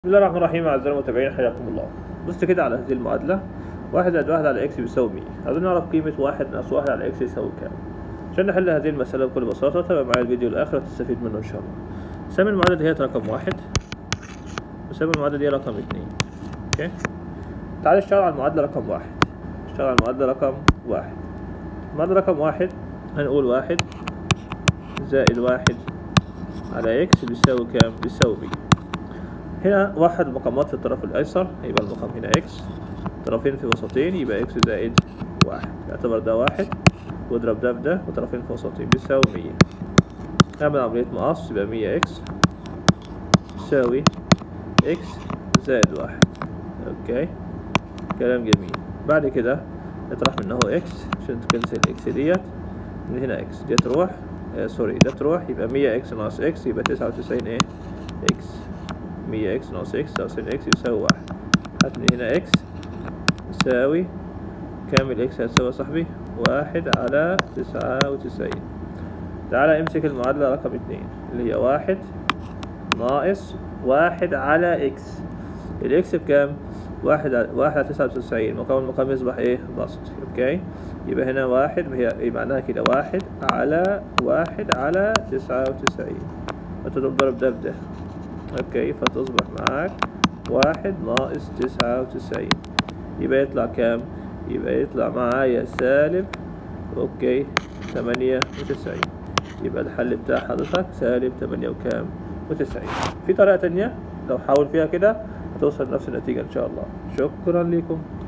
بسم الله الرحمن الرحيم أعزائي المتابعين حياكم الله بص كده على هذه المعادلة واحد زائد واحد على إكس بيساوي مية عايزين نعرف قيمة واحد ناقص واحد على إكس يساوي كام عشان نحل هذه المسألة بكل بساطة تابع معايا الفيديو للآخر تستفيد منه إن شاء الله سمي المعادلة دي رقم واحد وسمي المعادلة دي رقم اتنين أوكي تعال نشتغل على المعادلة رقم واحد نشتغل على المعادلة رقم واحد المعادلة رقم واحد هنقول واحد زائد واحد على إكس بيساوي كام بيساوي مية هنا واحد المقامات في الطرف الأيسر يبقى المقام هنا إكس طرفين في وسطين يبقى إكس زائد واحد اعتبر ده واحد واضرب ده بده وطرفين في وسطين بيساوي مية نعمل عملية مقص يبقى مية إكس يساوي إكس زائد واحد أوكي كلام جميل بعد كده نطرح منه إكس عشان تكنسل الإكس ديت من هنا إكس دي تروح آه سوري ده تروح يبقى مية إكس ناقص إكس يبقى تسعة وتسعين إيه إكس مية إكس ناقص إكس تسعة إكس يساوي واحد هات من هنا إكس يساوي كام الإكس هتساوي يا صاحبي واحد على تسعة وتسعين تعالى امسك المعادلة رقم اتنين اللي هي واحد ناقص واحد على إكس الإكس بكام؟ واحد على واحد على تسعة وتسعين مقام المقام يصبح إيه؟ بسط أوكي يبقى هنا واحد هي معناها كده واحد على واحد على تسعة وتسعين وتضرب ده بده اوكي فتصبح معاك واحد ناقص تسعة وتسعين يبقى يطلع كام يبقى يطلع معايا سالب اوكي تمانية وتسعين يبقى الحل بتاع حضرتك سالب تمانية وكام وتسعين في طريقة تانية لو حاول فيها كده هتوصل لنفس النتيجة ان شاء الله شكرا لكم